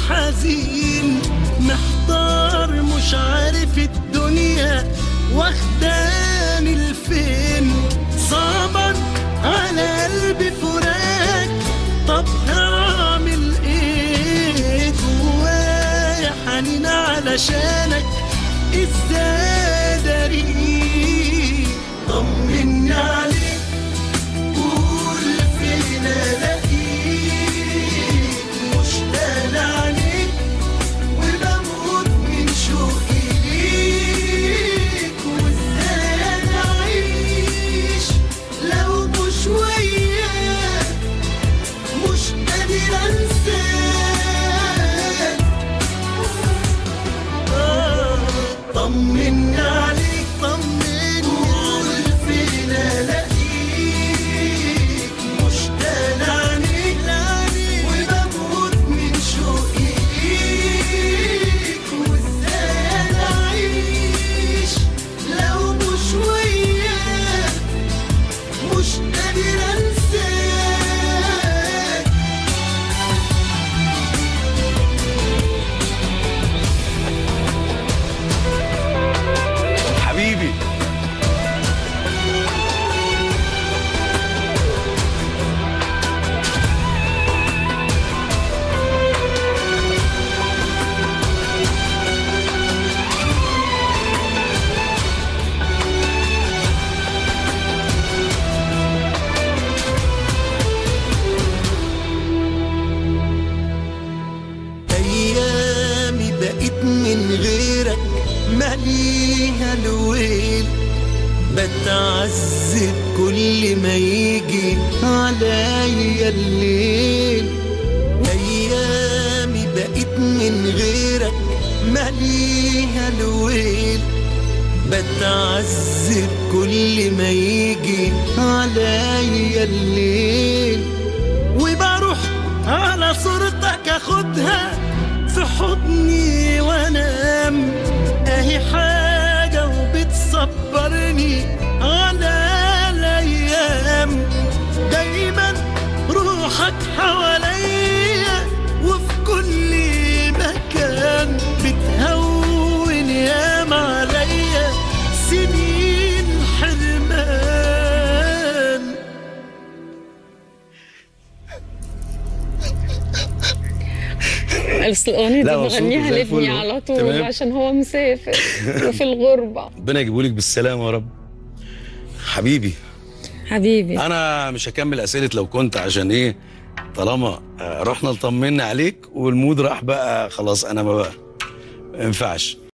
حزين محتار مش عارف الدنيا واخداني لفين صعبا على قلبي فراق طب هعمل ايه جوايا حنين علشانك ازاي داري طمني عليك قول فين الاقيك مشتاق عليك وبموت من شوقي ليك وازاي انا اعيش لو مش وياك مش قادر انساك آه، طمني عليك طمني قول فين الاقيك مشتاق عليك وبموت من شوقي ليك وازاي انا اعيش لو مش وياك مش قادر انساك حبيبي ايامي بقيت من غيرك ماليها الويل بتعذب كل ما يجي عليا الليل ايامي بقيت من غيرك ماليها الويل بتعذب كل ما يجي عليا الليل وبروح على صورتك اخدها في حضني وانام اهي حاجة وبتصبرني على الايام دايما روحك حواليا وفي كل مكان بتهون يام عليا سنين حرمان بس الأغنية دي لا، هو صوته بغنيها زي الفل لابني أهو. على طول تمام. عشان هو مسافر وفي الغربة ربنا يجيبهولك بالسلامه يا رب حبيبي حبيبي انا مش هكمل اسئله لو كنت عشان ايه طالما آه، رحنا نطمنا عليك والمود راح بقى خلاص انا ما بقى ما ينفعش